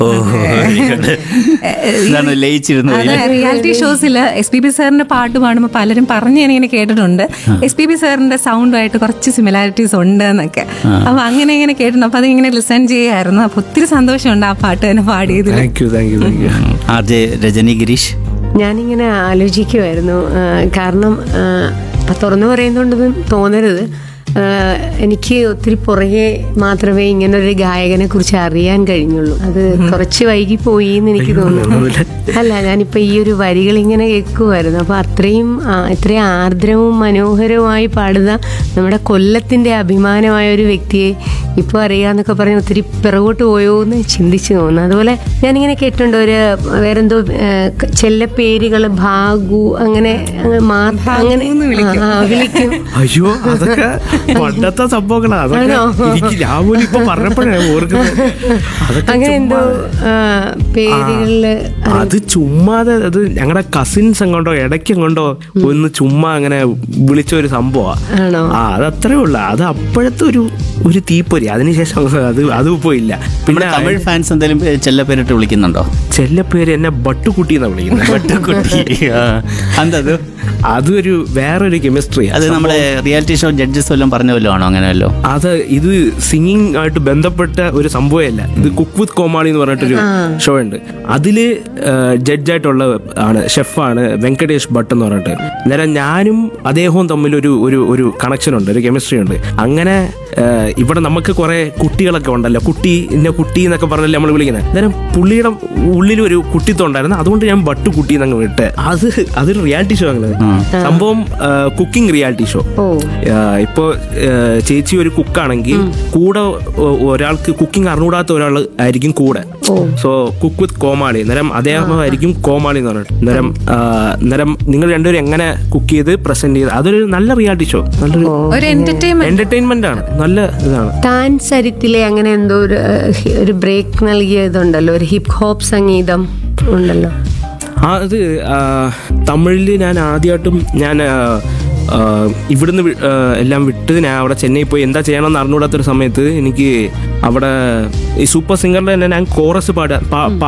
ഓ very good. ഇതാണ് ലയിച്ചിരുന്നു അതെ റിയാലിറ്റി ഷോസിൽ എസ് പി ബി സാറിന്റെ പാട്ട് പാടുമ്പോൾ പലരും പറഞ്ഞ് ഞാൻ ഇങ്ങനെ കേട്ടിട്ടുണ്ട് എസ് പി ബി സാറിന്റെ സൗണ്ടുമായിട്ട് കുറച്ച് സിമിലാരിറ്റീസ് ഉണ്ട് എന്നൊക്കെ അപ്പൊ അങ്ങനെ ഇങ്ങനെ കേട്ടിട്ടുണ്ട് അപ്പൊ അതിങ്ങനെ ലിസൺ ചെയ്യായിരുന്നു അപ്പൊ ഒത്തിരി സന്തോഷമുണ്ട് ആ പാട്ട് തന്നെ പാടിയതിൽ thank you thank you thank you R J Rajani Girish ഞാനിങ്ങനെ ആലോചിക്കുമായിരുന്നു ആ, കാരണം ആ, ഇപ്പൊ തുറന്നു പറയുന്നുണ്ടെന്നും തോന്നരുത് ആ, എനിക്ക് ഒത്തിരി പുറകെ മാത്രമേ ഇങ്ങനെ ഒരു ഗായകനെ കുറിച്ച് അറിയാൻ കഴിഞ്ഞുള്ളൂ അത് കുറച്ച് വൈകി പോയി എന്ന് എനിക്ക് തോന്നുന്നു അല്ല ഞാനിപ്പോ ഈ ഒരു വരികൾ ഇങ്ങനെ കേൾക്കുമായിരുന്നു അപ്പൊ അത്രയും ആ, ഇത്രയും ആർദ്രവും മനോഹരവുമായി പാടുന്ന നമ്മുടെ കൊല്ലത്തിന്റെ അഭിമാനമായ ഒരു വ്യക്തിയെ ഇപ്പോൾ അറിയാന്നൊക്കെ പറഞ്ഞ് ഒത്തിരി പിറകോട്ട് പോയോ എന്ന് ചിന്തിച്ചു തോന്നുന്നു അതുപോലെ ഞാനിങ്ങനെ കേട്ടിട്ടുണ്ട് ഒരു വേറെന്തോ ചെല്ലപ്പേരുകൾ ഭാഗു അങ്ങനെ അങ്ങനെ മാ- അങ്ങനെ ആ, ആ, വിളിക്കും അയ്യോ അതൊക്കെ പണ്ടത്തെ സംഭവങ്ങളാ അതൊക്കെ ആണോ? എനിക്ക് ഞാൻ പോലും ഇപ്പൊ പറഞ്ഞപ്പോഴാണ് ഓർക്കുന്നത് അതൊക്കെ അങ്ങനെ എന്തോ ചുമ്മാ- ആ, പേരുകളില് അത് ചുമ്മാതെ അത് ഞങ്ങളുടെ കസിൻസ് എങ്ങോട്ടോ ഇടയ്ക്ക് എങ്ങോട്ടോ ഒന്ന് ചുമ്മാ അങ്ങനെ വിളിച്ച ഒരു സംഭവമാ ആണോ ആ അത് അത്രേ ഉള്ളു അത് അപ്പോഴത്തെ ഒരു ഒരു തീപ്പൊരി അതിനുശേഷം അത് അത് ഇപ്പോ ഇല്ല പിന്നെ പിന്നെ തമിഴ് ഫാൻസ് എന്തെങ്കിലും ചെല്ല പേരിട്ട് വിളിക്കുന്നുണ്ടോ ചെല്ലപ്പേര് എന്നെ ബട്ടുകുട്ടി എന്നാ വിളിക്കുന്നത് വെട്ടുകുട്ടി എന്തത് അതൊരു വേറൊരു കെമിസ്ട്രി അത് നമ്മുടെ റിയാലിറ്റി ഷോ ജഡ്ജസ് വല്ലതും പറഞ്ഞ വല്ലതും ആണോ അങ്ങനെ വല്ലോ അത് ഇത് സിംഗിങ് ആയിട്ട് ബന്ധപ്പെട്ട ഒരു സംഭവമല്ല ഇത് കുക്ക് വിത്ത് കോമാളി എന്ന് പറഞ്ഞിട്ടൊരു ഷോ ഉണ്ട് അതില് ജഡ്ജായിട്ടുള്ള ആണ് ഷെഫാണ് വെങ്കടേഷ് ഭട്ട് എന്ന് പറഞ്ഞിട്ട് അന്നേരം ഞാനും അദ്ദേഹവും തമ്മിൽ ഒരു ഒരു ഒരു കണക്ഷൻ ഉണ്ട് ഒരു കെമിസ്ട്രി ഉണ്ട് അങ്ങനെ ആ, ഇവിടെ നമുക്ക് കുറെ കുട്ടികളൊക്കെ ഉണ്ടല്ലോ കുട്ടി ഇന്ന കുട്ടി എന്നൊക്കെ പറഞ്ഞല്ലേ നമ്മൾ വിളിക്കുന്നത് അന്നേരം പുള്ളിയുടെ ഉള്ളിൽ ഒരു കുട്ടിത്വം ഉണ്ടായിരുന്നു അതുകൊണ്ട് ഞാൻ ഭട്ട് കുട്ടി എന്നങ്ങ് വിട്ട് അത് അതൊരു റിയാലിറ്റി ഷോ അങ്ങനെ സംഭവം കുക്കിംഗ് റിയാലിറ്റി ഷോ ഓ ഇപ്പോൾ ചേച്ചി ഒരു കുക്കാണെങ്കിൽ കൂടെ ഒ- ഒരാൾക്ക് കുക്കിംഗ് അറിഞ്ഞൂടാത്ത ഒരാൾ ആയിരിക്കും കൂടെ സോ കുക്ക് വിത്ത് കോമാളി അന്നേരം അദ്ദേഹം ആയിരിക്കും കോമാളി എന്ന് പറഞ്ഞിട്ട് അന്നേരം ആ, അന്നേരം നിങ്ങൾ രണ്ടുപേരും എങ്ങനെ കുക്ക് ചെയ്ത് പ്രസന്റ് ചെയ്ത് അതൊരു നല്ല റിയാലിറ്റി ഷോ നല്ലൊരു ഒരു എന്റർടൈൻമെന്റ് എന്റർടൈൻമെന്റ് ആണ് നല്ല ഇതാണ് താൻ സരിത്തിലെ അങ്ങനെ എന്തോ ഒരു ആ, ഹി- ഒരു ബ്രേക്ക് നൽകിയ ഇതുണ്ടല്ലോ ഒരു ഹിപ് ഹോപ്പ് സംഗീതം ഉണ്ടല്ലോ ആ അത് ആ, തമിഴില് ഞാൻ ആദ്യമായിട്ടും ഞാൻ ആ, ആ, ഇവിടുന്ന് വി- ആ, എല്ലാം വിട്ട് ഞാൻ അവിടെ ചെന്നൈ പോയി എന്താ ചെയ്യണമെന്ന് അറിഞ്ഞൂടാത്തൊരു സമയത്ത് എനിക്ക് അവിടെ ഈ സൂപ്പർ സിംഗറിൽ തന്നെ ഞാൻ കോറസ് പാടാൻ പാ-